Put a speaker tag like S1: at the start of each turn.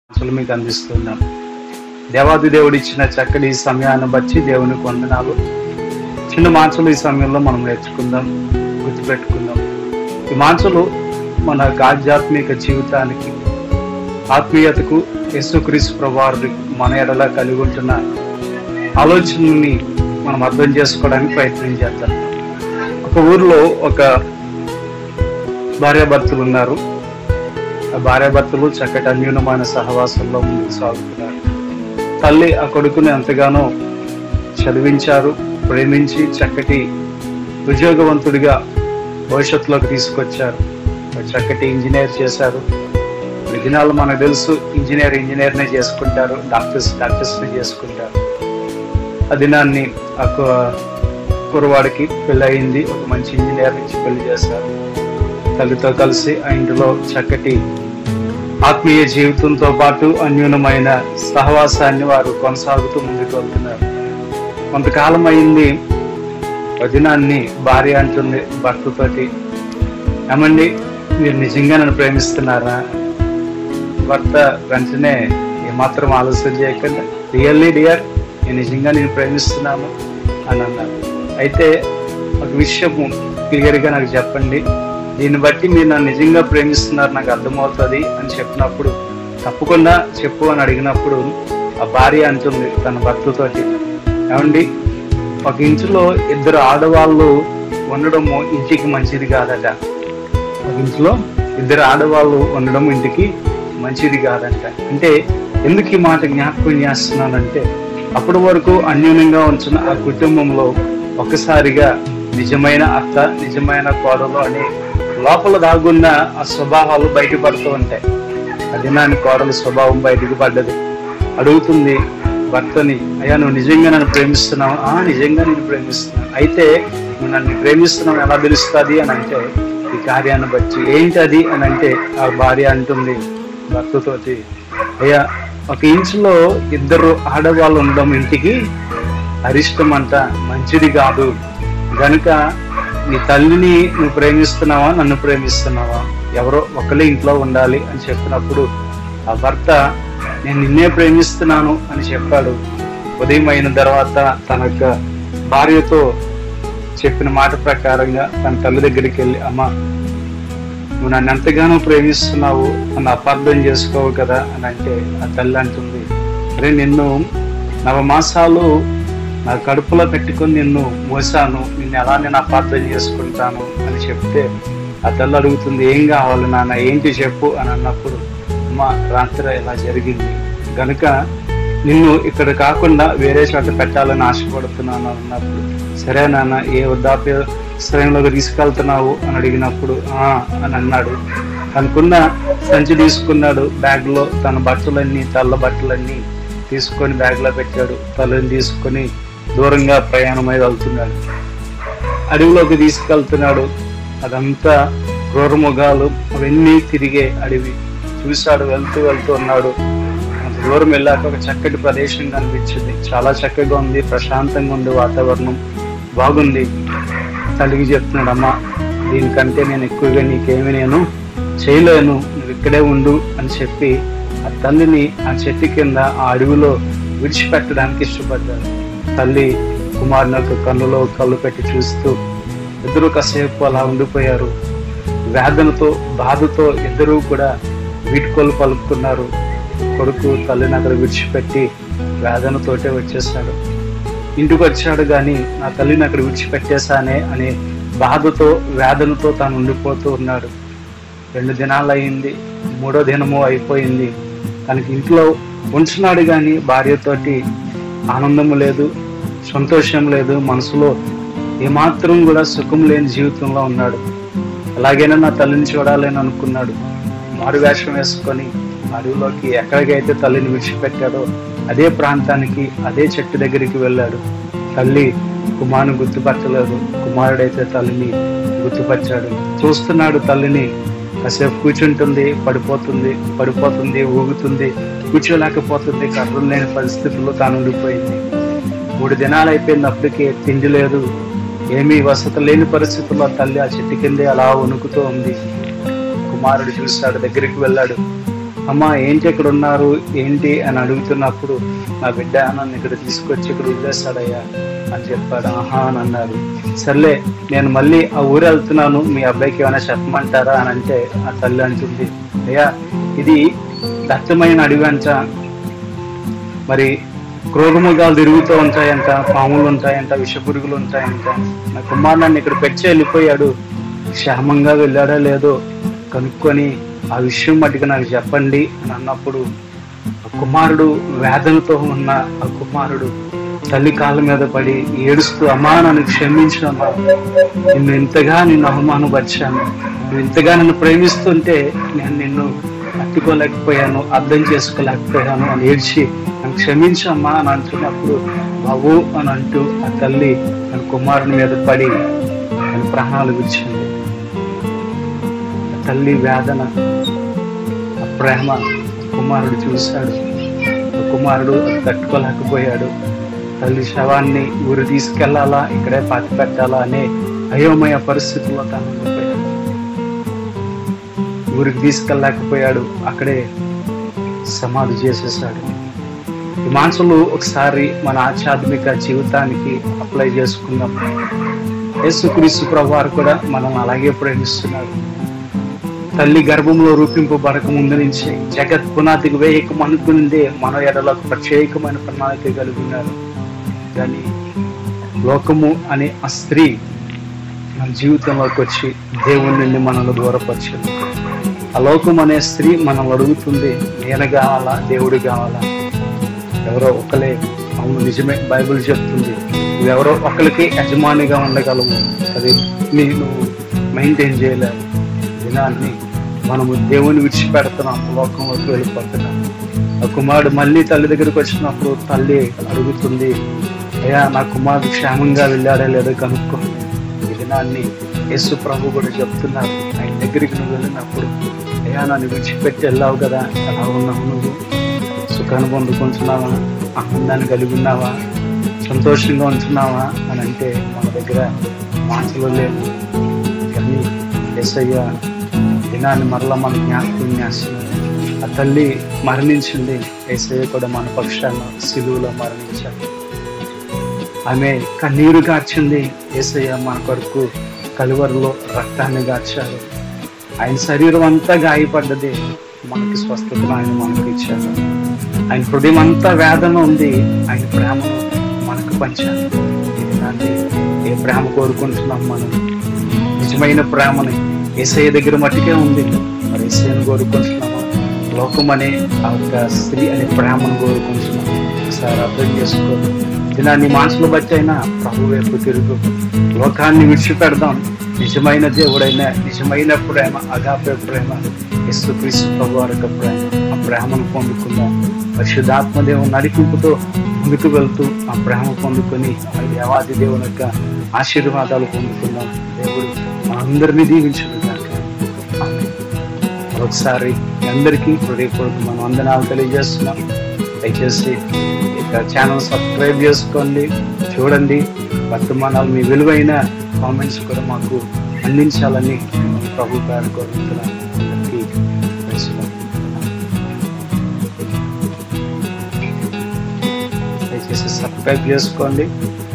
S1: అసలు మీకు అందిస్తున్నాం దేవాది దేవుడు ఇచ్చిన చక్కటి ఈ సమయాన్ని బట్టి దేవునికి వందనాలు చిన్న మాటలు ఈ సమయంలో మనం నేర్చుకుందాం గుర్తుపెట్టుకుందాం ఈ మాటలు మన యొక్క ఆధ్యాత్మిక జీవితానికి ఆత్మీయతకు యేసుక్రీస్తు ప్రభువారు మన ఎడల కలిగి ఉంటున్న ఆలోచనని మనం అర్థం చేసుకోవడానికి ప్రయత్నం చేద్దాం ఒక ఊరిలో ఒక భార్యాభర్తలు ఉన్నారు ఆ భార్యాభర్తలు చక్కటి అన్యూనమైన సహవాసంలో ముందుకు సాగుతున్నారు తల్లి ఆ కొడుకుని ఎంతగానో చదివించారు ప్రేమించి చక్కటి ఉద్యోగవంతుడిగా భవిష్యత్తులోకి తీసుకొచ్చారు ఒక చక్కటి ఇంజనీర్ చేశారు ఈ దినాలు మనకు తెలుసు ఇంజనీర్ ఇంజనీర్నే చేసుకుంటారు డాక్టర్స్ డాక్టర్స్ని చేసుకుంటారు ఆ దినాన్ని ఆ కు- కుర్రవాడికి పెళ్ళి అయింది ఒక మంచి ఇంజనీర్ నుంచి పెళ్లి చేశారు తల్లితో కలిసి ఆ ఇంటిలో చక్కటి ఆత్మీయ జీవితంతో పాటు అన్యూనమైన సహవాసాన్ని వారు కొనసాగుతూ ముందుకు వెళ్తున్నారు కొంతకాలం అయింది వదినాన్ని భార్య అంటుంది భర్తతోటి ఏమండి మీరు నిజంగా నన్ను ప్రేమిస్తున్నారా భర్త వెంటనే ఏమాత్రం ఆలోచన చేయకుండా రియల్లీ డియర్ నేను నిజంగా నేను ప్రేమిస్తున్నాను అని అన్నారు అయితే ఒక విషయము క్లియర్గా నాకు చెప్పండి దీన్ని బట్టి మీరు నన్ను నిజంగా ప్రేమిస్తున్నారు నాకు అర్థమవుతుంది అని చెప్పినప్పుడు తప్పకుండా చెప్పు అని అడిగినప్పుడు ఆ భార్య అంటుంది తన భర్తతోటి ఏమండి ఒక ఇంచులో ఇద్దరు ఆడవాళ్ళు ఉండడము ఇంటికి మంచిది కాదట ఒక ఇంట్లో ఇద్దరు ఆడవాళ్ళు ఉండడం ఇంటికి మంచిది కాదంట అంటే ఎందుకు ఈ మాట జ్ఞాపకం చేస్తున్నానంటే అప్పటి వరకు అన్యోన్యంగా ఉంచిన ఆ కుటుంబంలో ఒక్కసారిగా నిజమైన అత్త నిజమైన కోడలు అని లోపల దాగున్న ఆ స్వభావాలు బయటపడుతూ ఉంటాయి అది నాని కోడలు స్వభావం బయటకు పడ్డది అడుగుతుంది భర్తని అయ్యా నువ్వు నిజంగా నన్ను ప్రేమిస్తున్నావు ఆ నిజంగా నేను ప్రేమిస్తున్నాను అయితే నువ్వు నన్ను ప్రేమిస్తున్నావు ఎలా తెలుస్తుంది అని అంటే ఈ కార్యాన్ని బట్టి ఏంటి అది అని అంటే ఆ భార్య అంటుంది భర్తతోటి అయ్యా ఒక ఇంచులో ఇద్దరు ఆడవాళ్ళు ఉండడం ఇంటికి అరిష్టం అంట మంచిది కాదు గనుక నీ తల్లిని నువ్వు ప్రేమిస్తున్నావా నన్ను ప్రేమిస్తున్నావా ఎవరో ఒకళ్ళే ఇంట్లో ఉండాలి అని చెప్పినప్పుడు ఆ భర్త నేను నిన్నే ప్రేమిస్తున్నాను అని చెప్పాడు ఉదయం అయిన తర్వాత తన యొక్క భార్యతో చెప్పిన మాట ప్రకారంగా తన తల్లి దగ్గరికి వెళ్ళి అమ్మ నువ్వు నన్ను ఎంతగానో ప్రేమిస్తున్నావు నన్ను అపార్థం చేసుకోవు కదా అని అంటే ఆ తల్లి అంటుంది అరే నిన్ను నవమాసాలు నా కడుపులో పెట్టుకొని నిన్ను మోసాను నిన్ను ఎలా నేను అపార్థం చేసుకుంటాను అని చెప్తే ఆ తల్లి అడుగుతుంది ఏం కావాలి నాన్న ఏంటి చెప్పు అని అన్నప్పుడు అమ్మ రాత్రి ఇలా జరిగింది గనుక నిన్ను ఇక్కడ కాకుండా వేరే చోట పెట్టాలని ఆశపడుతున్నాను అన్నప్పుడు సరే నాన్న ఏ వృద్ధాప్య శ్రేణిలోకి తీసుకెళ్తున్నావు అని అడిగినప్పుడు "ఆ" అని అన్నాడు అనుకున్న సంచి తీసుకున్నాడు బ్యాగ్ లో తన బట్టలన్నీ తెల్ల బట్టలన్నీ తీసుకొని బ్యాగ్ లో పెట్టాడు తలని తీసుకొని దూరంగా ప్రయాణమై వెళ్తున్నాడు అడవిలోకి తీసుకెళ్తున్నాడు అదంతా క్రూరముగాలు అవన్నీ తిరిగే అడవి చూశాడు వెళ్తూ వెళ్తూ ఉన్నాడు అంత దూరం వెళ్ళాక ఒక చక్కటి ప్రదేశం కనిపించింది చాలా చక్కగా ఉంది ప్రశాంతంగా ఉంది వాతావరణం బాగుంది తల్లికి చెప్తున్నాడు అమ్మా దీనికంటే నేను ఎక్కువగా నీకేమి నేను చేయలేను నువ్వు ఇక్కడే ఉండు అని చెప్పి ఆ తల్లిని ఆ చెట్టు కింద ఆ అడవిలో విడిచిపెట్టడానికి ఇష్టపడ్డాడు తల్లి కుమారుని యొక్క కన్నులో కళ్ళు పెట్టి చూస్తూ ఇద్దరు కాసేపు అలా ఉండిపోయారు వేదనతో బాధతో ఇద్దరూ కూడా వీటుకోలు పలుకుతున్నారు కొడుకు తల్లిని అక్కడ విడిచిపెట్టి వేదనతోటే వచ్చేసాడు ఇంటికి వచ్చాడు కానీ నా తల్లిని అక్కడ విడిచిపెట్టేశానే అనే బాధతో వేదనతో తాను ఉండిపోతూ ఉన్నాడు రెండు దినాలు అయింది మూడో దినము అయిపోయింది తనకి ఇంట్లో ఉంచున్నాడు కానీ భార్యతోటి ఆనందము లేదు సంతోషం లేదు మనసులో ఏమాత్రం కూడా సుఖం లేని జీవితంలో ఉన్నాడు ఎలాగైనా నా తల్లిని చూడాలని అనుకున్నాడు మారు వేషం వేసుకొని అడవిలోకి ఎక్కడికైతే తల్లిని విడిచిపెట్టాడో అదే ప్రాంతానికి అదే చెట్టు దగ్గరికి వెళ్ళాడు తల్లి కుమారుని గుర్తుపట్టలేదు కుమారుడైతే తల్లిని గుర్తుపట్టాడు చూస్తున్నాడు తల్లిని కాసేపు కూర్చుంటుంది పడిపోతుంది పడిపోతుంది ఊగుతుంది కూర్చోలేకపోతుంది కర్రలు లేని పరిస్థితుల్లో తాను ఉండిపోయింది మూడు దినాలు అయిపోయింది అప్పటికే తిండి లేదు ఏమీ వసతి లేని పరిస్థితుల్లో తల్లి ఆ చెట్టు కిందే అలా వణుకుతూ ఉంది కుమారుడు చూశాడు దగ్గరికి వెళ్ళాడు అమ్మ ఏంటి ఇక్కడ ఉన్నారు ఏంటి అని అడుగుతున్నప్పుడు నా బిడ్డ నన్ను ఇక్కడ తీసుకొచ్చి ఇక్కడ వదిలేస్తాడయ్యా అని చెప్పాడు ఆహా అని అన్నారు సర్లే నేను మళ్ళీ ఆ ఊరు వెళ్తున్నాను మీ అబ్బాయికి ఏమైనా చెప్పమంటారా అని అంటే ఆ తల్లి అంటుంది అయ్యా ఇది దట్టమైన అడవి అంట మరి క్రోగముగాలు తిరుగుతూ ఉంటాయంట పాములు ఉంటాయంట విషపురుగులు ఉంటాయంట నా కుమారు నన్ను ఇక్కడ పెట్టి వెళ్ళిపోయాడు క్షేమంగా వెళ్ళాడో లేదో కనుక్కొని ఆ విషయం మటుకు నాకు చెప్పండి అని అన్నప్పుడు ఆ కుమారుడు వేదనతో ఉన్న ఆ కుమారుడు తల్లి కాళ్ళ మీద పడి ఏడుస్తూ అమ్మా నన్ను క్షమించమ్మా నిన్ను ఇంతగా నిన్ను అవమానపరిచాను నువ్వు ఇంతగా నన్ను ప్రేమిస్తుంటే నేను నిన్ను తట్టుకోలేకపోయాను అర్థం చేసుకోలేకపోయాను అని ఏడ్చి నన్ను క్షమించమ్మా అని అంటున్నప్పుడు బాబు అని అంటూ ఆ తల్లి తన కుమారుని మీద పడి తన ప్రాణాలు విడిచింది ఆ తల్లి వేదన ఆ ప్రేమ కుమారుడు చూశాడు ఆ కుమారుడు అది తట్టుకోలేకపోయాడు తల్లి శవాన్ని ఊరు తీసుకెళ్లాలా ఇక్కడే పాతి పెట్టాలా అనే అయోమయ పరిస్థితుల్లో తను ఉండిపోయాడు ఊరికి తీసుకెళ్ళలేకపోయాడు అక్కడే సమాధి చేసేసాడు ఈ మానసులు ఒకసారి మన ఆధ్యాత్మిక జీవితానికి అప్లై చేసుకుందాం యేసుక్రీస్తు ప్రభు వారు కూడా మనం అలాగే ప్రేమిస్తున్నారు తల్లి గర్భంలో రూపింపబడక ముందు నుంచి జగత్ పునాదికి వేయక అనుకుందే మన ఎడలకు ప్రత్యేకమైన ప్రణాళిక కలిగి ఉన్నారు కానీ లోకము అనే ఆ స్త్రీ మన జీవితంలోకి వచ్చి దేవుని నుండి మనల్ని దూరపరిచింది ఆ లోకం అనే స్త్రీ మనల్ని అడుగుతుంది నేను కావాలా దేవుడు కావాలా ఎవరో ఒకలే అవును నిజమే బైబిల్ చెప్తుంది నువ్వెవరో ఒకరికి యజమానిగా ఉండగలవు అది నీ నువ్వు మెయింటైన్ చేయలేవు దినాన్ని మనము దేవుని విడిచిపెడుతున్నాం లోకంలోకి వెళ్ళిపోతున్నాం ఆ కుమారుడు మళ్ళీ తల్లి దగ్గరికి వచ్చినప్పుడు తల్లి అడుగుతుంది అయ్యా నా కుమారుడు క్షేమంగా వెళ్ళాడా లేదో కనుక్కో ఈ దినాన్ని యేసు ప్రభు కూడా చెప్తున్నారు ఆయన దగ్గరికి నువ్వు వెళ్ళినప్పుడు అయ్యా నన్ను విడిచిపెట్టి వెళ్ళావు కదా ఎలా ఉన్నావు నువ్వు సుఖాన్ని పొందుకుంటున్నావా ఆనందాన్ని కలిగి ఉన్నావా సంతోషంగా ఉంటున్నావా అని అంటే మన దగ్గర మాటలు లేవు కానీ ఎస్ఐయ దినాన్ని మరలా మన జ్ఞాపకం చేస్తున్నాం ఆ తల్లి మరణించింది ఏసయ్య కూడా మన పక్షాన సిలువులో మరణించాడు ఆమె కన్నీరు గార్చింది ఏసయ్య మన కొరకు కలువరిలో రక్తాన్ని గార్చాడు ఆయన శరీరం అంతా గాయపడ్డది మనకి స్వస్థతను ఆయన మనకు ఇచ్చాడు ఆయన హృదయం అంతా వేదన ఉంది ఆయన ప్రేమను మనకు పంచాడు ఇది నాటి ఏ ప్రేమ కోరుకుంటున్నాం మనం నిజమైన ప్రేమని ఏసయ్య దగ్గర మట్టుకే ఉంది మరి ఏసయ్యను కోరుకుంటున్నామా లోకం అనే ఆ యొక్క స్త్రీ అనే ప్రేమను కోరుకుంటున్నాం ఒకసారి అర్థం చేసుకో దినాన్ని మనసులో బట్టి అయినా ప్రభు వైపు తిరుగు లోకాన్ని విడిచిపెడదాం నిజమైన దేవుడైన నిజమైన ప్రేమ అగాపే ప్రేమ యేసుక్రీస్తు ప్రభు వారి యొక్క ప్రేమ ఆ ప్రేమను పొందుకుందాం పరిశుద్ధాత్మ దేవుని నడిపింపుతో ముందుకు వెళ్తూ ఆ ప్రేమ పొందుకొని ఆ దేవాది దేవుని యొక్క ఆశీర్వాదాలు పొందుకుందాం దేవుడు మనందరినీ దీవించుకుందాం ఒకసారి మీ అందరికీ హృదయపూర్వక మనం వందనాలు తెలియజేస్తున్నాం దయచేసి ఇక ఛానల్ సబ్స్క్రైబ్ చేసుకోండి చూడండి వర్తమానాలు మీ విలువైన కామెంట్స్ కూడా మాకు అందించాలని ప్రభు గారు కోరుతున్నాను అందరికీ తెలుసుకుంటున్నాను. దయచేసి సబ్స్క్రైబ్ చేసుకోండి